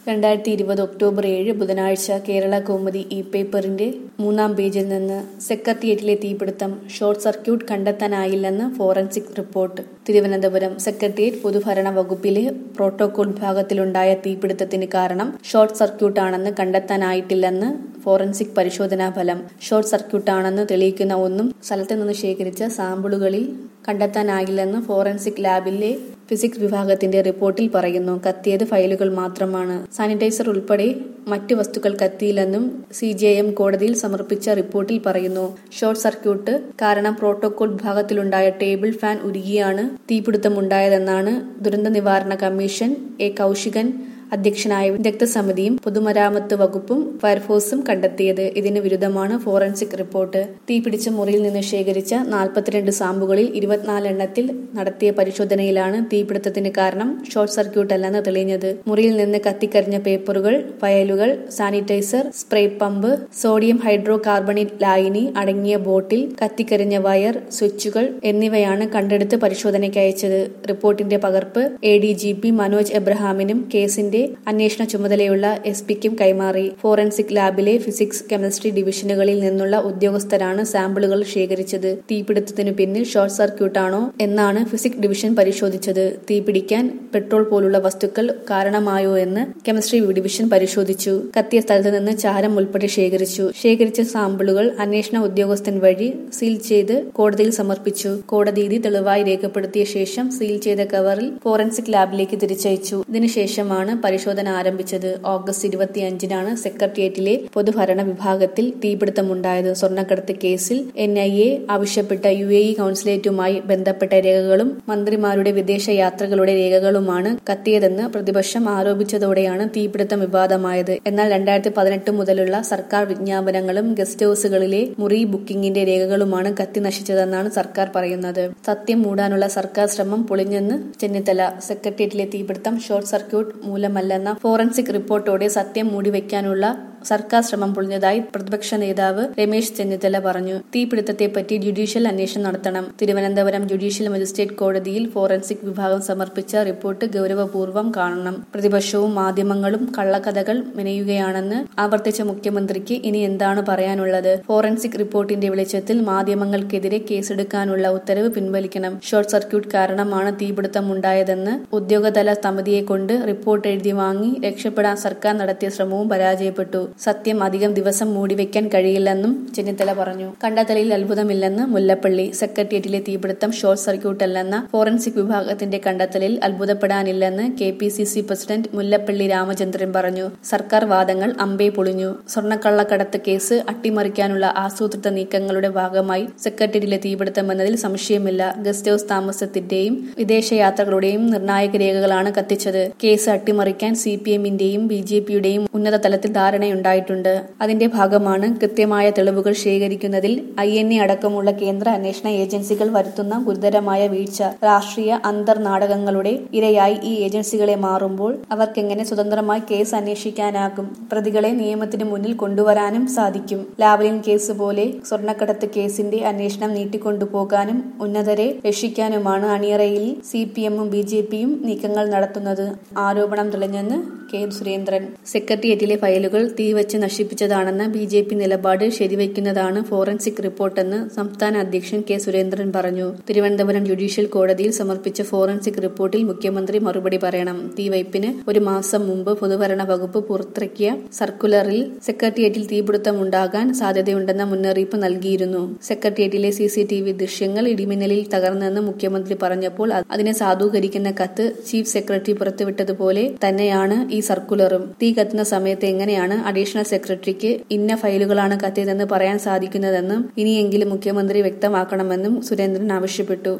രണ്ടായിരത്തി ഇരുപത് ഒക്ടോബർ ഏഴ് ബുധനാഴ്ച കേരള കൗമുദി ഇ പേപ്പറിന്റെ മൂന്നാം പേജിൽ നിന്ന് സെക്രട്ടേറിയറ്റിലെ തീപിടുത്തം ഷോർട്ട് സർക്യൂട്ട് കണ്ടെത്താനായില്ലെന്ന് ഫോറൻസിക് റിപ്പോർട്ട് തിരുവനന്തപുരം സെക്രട്ടേറിയറ്റ് പൊതുഭരണ വകുപ്പിലെ പ്രോട്ടോകോൾ വിഭാഗത്തിലുണ്ടായ തീപിടുത്തത്തിന് കാരണം ഷോർട്ട് സർക്യൂട്ടാണെന്ന് കണ്ടെത്താനായിട്ടില്ലെന്ന് ഫോറൻസിക് പരിശോധനാ ഫലം ഷോർട്ട് സർക്യൂട്ടാണെന്ന് തെളിയിക്കുന്ന ഒന്നും സ്ഥലത്ത് നിന്ന് ശേഖരിച്ച സാമ്പിളുകളിൽ കണ്ടെത്താനാകില്ലെന്ന് ഫോറൻസിക് ലാബിലെ ഫിസിക്സ് വിഭാഗത്തിന്റെ റിപ്പോർട്ടിൽ പറയുന്നു കത്തിയത് ഫയലുകൾ മാത്രമാണ് സാനിറ്റൈസർ ഉൾപ്പെടെ മറ്റു വസ്തുക്കൾ കത്തിയില്ലെന്നും സി ജെ എം കോടതിയിൽ സമർപ്പിച്ച റിപ്പോർട്ടിൽ പറയുന്നു ഷോർട്ട് സർക്യൂട്ട് കാരണം പ്രോട്ടോകോൾ വിഭാഗത്തിലുണ്ടായ ടേബിൾ ഫാൻ ഉരുകിയാണ് തീപിടുത്തമുണ്ടായതെന്നാണ് ദുരന്ത നിവാരണ കമ്മീഷൻ എ കൌശികൻ അധ്യക്ഷനായ വിദഗ്ധ സമിതിയും പൊതുമരാമത്ത് വകുപ്പും ഫയർഫോഴ്സും കണ്ടെത്തിയത് ഇതിന് വിരുദ്ധമാണ് ഫോറൻസിക് റിപ്പോർട്ട് തീപിടിച്ച മുറിയിൽ നിന്ന് ശേഖരിച്ച നാൽപ്പത്തിരണ്ട് സാമ്പുകളിൽ ഇരുപത്തിനാലെണ്ണത്തിൽ നടത്തിയ പരിശോധനയിലാണ് തീപിടുത്തത്തിന് കാരണം ഷോർട്ട് സർക്യൂട്ട് അല്ലെന്ന് തെളിഞ്ഞത് മുറിയിൽ നിന്ന് കത്തിക്കരിഞ്ഞ പേപ്പറുകൾ ഫയലുകൾ sanitiser spray pump sodium hydro carbonate ലായനി അടങ്ങിയ ബോട്ടിൽ കത്തിക്കരിഞ്ഞ വയർ സ്വിച്ചുകൾ എന്നിവയാണ് കണ്ടെടുത്ത് പരിശോധനയ്ക്ക് അയച്ചത് റിപ്പോർട്ടിന്റെ പകർപ്പ് A D G P Manoj എബ്രഹാമിനും കേസിന്റെ അന്വേഷണ ചുമതലയുള്ള എസ് പിക്കും കൈമാറി ഫോറൻസിക് ലാബിലെ ഫിസിക്സ് കെമിസ്ട്രി ഡിവിഷനുകളിൽ നിന്നുള്ള ഉദ്യോഗസ്ഥരാണ് സാമ്പിളുകൾ ശേഖരിച്ചത് തീപിടുത്തത്തിനു പിന്നിൽ ഷോർട്ട് സർക്യൂട്ടാണോ എന്നാണ് ഫിസിക്സ് ഡിവിഷൻ പരിശോധിച്ചത് തീപിടിക്കാൻ പെട്രോൾ പോലുള്ള വസ്തുക്കൾ കാരണമായോ എന്ന് കെമിസ്ട്രി ഡിവിഷൻ പരിശോധിച്ചു കത്തിയ സ്ഥലത്ത് നിന്ന് ചാരം ഉൾപ്പെടെ ശേഖരിച്ചു ശേഖരിച്ച സാമ്പിളുകൾ അന്വേഷണ ഉദ്യോഗസ്ഥൻ വഴി സീൽ ചെയ്ത് കോടതിയിൽ സമർപ്പിച്ചു കോടതി ഇത് തെളിവായി രേഖപ്പെടുത്തിയ ശേഷം സീൽ ചെയ്ത കവറിൽ ഫോറൻസിക് ലാബിലേക്ക് തിരിച്ചയച്ചു ഇതിനുശേഷമാണ് പരിശോധന ആരംഭിച്ചത് ഓഗസ്റ്റ് ഇരുപത്തിയഞ്ചിനാണ് സെക്രട്ടേറിയറ്റിലെ പൊതുഭരണ വിഭാഗത്തിൽ തീപിടുത്തമുണ്ടായത് സ്വർണ്ണക്കടത്ത് കേസിൽ എൻ ഐ എ ആവശ്യപ്പെട്ട യു എ ഇ കൌൺസിലേറ്റുമായി ബന്ധപ്പെട്ട രേഖകളും മന്ത്രിമാരുടെ വിദേശ യാത്രകളുടെ രേഖകളുമാണ് കത്തിയതെന്ന് പ്രതിപക്ഷം ആരോപിച്ചതോടെയാണ് തീപിടുത്തം വിവാദമായത് എന്നാൽ രണ്ടായിരത്തി പതിനെട്ട് മുതലുള്ള സർക്കാർ വിജ്ഞാപനങ്ങളും ഗസ്റ്റ് ഹൌസുകളിലെ മുറി ബുക്കിംഗിന്റെ രേഖകളുമാണ് കത്തി നശിച്ചതെന്നാണ് സർക്കാർ പറയുന്നത് സത്യം മൂടാനുള്ള സർക്കാർ ശ്രമം പൊളിഞ്ഞെന്ന് ചെന്നിത്തല സെക്രട്ടേറിയറ്റിലെ തീപിടുത്തം ഷോർട്ട് സർക്യൂട്ട് മൂലമല്ലെന്ന ഫോറൻസിക് റിപ്പോർട്ടോടെ സത്യം മൂടിവെക്കാനുള്ള സർക്കാർ ശ്രമം പൊളിഞ്ഞതായി പ്രതിപക്ഷ നേതാവ് രമേശ് ചെന്നിത്തല പറഞ്ഞു തീപിടുത്തത്തെപ്പറ്റി ജുഡീഷ്യൽ അന്വേഷണം നടത്തണം തിരുവനന്തപുരം ജുഡീഷ്യൽ മജിസ്ട്രേറ്റ് കോടതിയിൽ ഫോറൻസിക് വിഭാഗം സമർപ്പിച്ച റിപ്പോർട്ട് ഗൌരവപൂർവ്വം കാണണം പ്രതിപക്ഷവും മാധ്യമങ്ങളും കള്ളക്കഥകൾ മെനയുകയാണെന്ന് ആവർത്തിച്ച മുഖ്യമന്ത്രിക്ക് ഇനി എന്താണ് പറയാനുള്ളത് ഫോറൻസിക് റിപ്പോർട്ടിന്റെ വെളിച്ചത്തിൽ മാധ്യമങ്ങൾക്കെതിരെ കേസെടുക്കാനുള്ള ഉത്തരവ് പിൻവലിക്കണം ഷോർട്ട് സർക്യൂട്ട് കാരണമാണ് തീപിടുത്തമുണ്ടായതെന്ന് ഉദ്യോഗതല സമിതിയെ കൊണ്ട് റിപ്പോർട്ട് എഴുതി വാങ്ങി രക്ഷപ്പെടാൻ സർക്കാർ നടത്തിയ ശ്രമവും പരാജയപ്പെട്ടു സത്യം അധികം ദിവസം മൂടിവെക്കാൻ കഴിയില്ലെന്നും ചെന്നിത്തല പറഞ്ഞു കണ്ടെത്തലിൽ അത്ഭുതമില്ലെന്ന് മുല്ലപ്പള്ളി സെക്രട്ടേറിയറ്റിലെ തീപിടുത്തം ഷോർട്ട് സർക്യൂട്ട് അല്ലെന്ന ഫോറൻസിക് വിഭാഗത്തിന്റെ കണ്ടെത്തലിൽ അത്ഭുതപ്പെടാനില്ലെന്ന് K P C C president Mullappally Ramachandran പറഞ്ഞു സർക്കാർ വാദങ്ങൾ അമ്പേ പൊളിഞ്ഞു സ്വർണ്ണക്കള്ളക്കടത്ത് കേസ് അട്ടിമറിക്കാനുള്ള ആസൂത്രിത നീക്കങ്ങളുടെ ഭാഗമായി സെക്രട്ടേറിയറ്റിലെ തീപിടുത്തമെന്നതിൽ സംശയമില്ല ഗസ്റ്റ് ഹൌസ് താമസത്തിന്റെയും വിദേശയാത്രകളുടെയും നിർണായക രേഖകളാണ് കത്തിച്ചത് കേസ് അട്ടിമറിക്കാൻ സി പി എമ്മിന്റെയും ബി ജെ പിയുടെയും ഉന്നത തലത്തിൽ ധാരണയുണ്ടായിട്ടുണ്ട് അതിന്റെ ഭാഗമാണ് കൃത്യമായ തെളിവുകൾ ശേഖരിക്കുന്നതിൽ ഐ എൻ എ അടക്കമുള്ള കേന്ദ്ര അന്വേഷണ ഏജൻസികൾ വരുത്തുന്ന ഗുരുതരമായ വീഴ്ച രാഷ്ട്രീയ അന്തർനാടകങ്ങളുടെ ഇരയായി ഈ ഏജൻസികളെ മാറുമ്പോൾ അവർക്കെങ്ങനെ സ്വതന്ത്രമായി കേസ് അന്വേഷിക്കാനാകും പ്രതികളെ നിയമത്തിന് മുന്നിൽ കൊണ്ടുവരാനും സാധിക്കും ലാവലിൻ കേസ് പോലെ സ്വർണ്ണക്കടത്ത് കേസിന്റെ അന്വേഷണം നീട്ടിക്കൊണ്ടുപോകാനും ഉന്നതരെ രക്ഷിക്കാനുമാണ് അണിയറയിൽ സി പി എമ്മും ബി ജെ പിയും നീക്കങ്ങൾ നടത്തുന്നത് ആരോപണം തെളിഞ്ഞെന്ന് കെ സുരേന്ദ്രൻ സെക്രട്ടേറിയറ്റിലെ ഫയലുകൾ തീവച്ച് നശിപ്പിച്ചതാണെന്ന ബി ജെ പി നിലപാട് ശരിവയ്ക്കുന്നതാണ് ഫോറൻസിക് റിപ്പോർട്ടെന്ന് സംസ്ഥാന അധ്യക്ഷൻ കെ സുരേന്ദ്രൻ പറഞ്ഞു തിരുവനന്തപുരം ജുഡീഷ്യൽ കോടതിയിൽ സമർപ്പിച്ച ഫോറൻസിക് റിപ്പോർട്ടിൽ മുഖ്യമന്ത്രി മറുപടി പറയണം തീവയ്പ്പിന് ഒരു മാസം മുമ്പ് പൊതുഭരണ വകുപ്പ് പുറത്തിറക്കിയ സർക്കുലറിൽ സെക്രട്ടേറിയറ്റിൽ തീപിടുത്തമുണ്ടാകാൻ സാധ്യതയുണ്ടെന്ന മുന്നറിയിപ്പ് നൽകിയിരുന്നു സെക്രട്ടേറിയറ്റിലെ സി സി ടി വി ദൃശ്യങ്ങൾ ഇടിമിന്നലിൽ തകർന്നെന്ന് മുഖ്യമന്ത്രി പറഞ്ഞപ്പോൾ അതിനെ സാധൂകരിക്കുന്ന കത്ത് ചീഫ് സെക്രട്ടറി പുറത്തുവിട്ടതുപോലെ തന്നെയാണ് ഈ സർക്കുലറും തീ കത്തുന്ന സമയത്ത് എങ്ങനെയാണ് അഡീഷണൽ സെക്രട്ടറിക്ക് ഇന്ന ഫയലുകളാണ് കത്തിയതെന്ന് പറയാൻ സാധിക്കുന്നതെന്നും ഇനിയെങ്കിലും മുഖ്യമന്ത്രി വ്യക്തമാക്കണമെന്നും സുരേന്ദ്രൻ ആവശ്യപ്പെട്ടു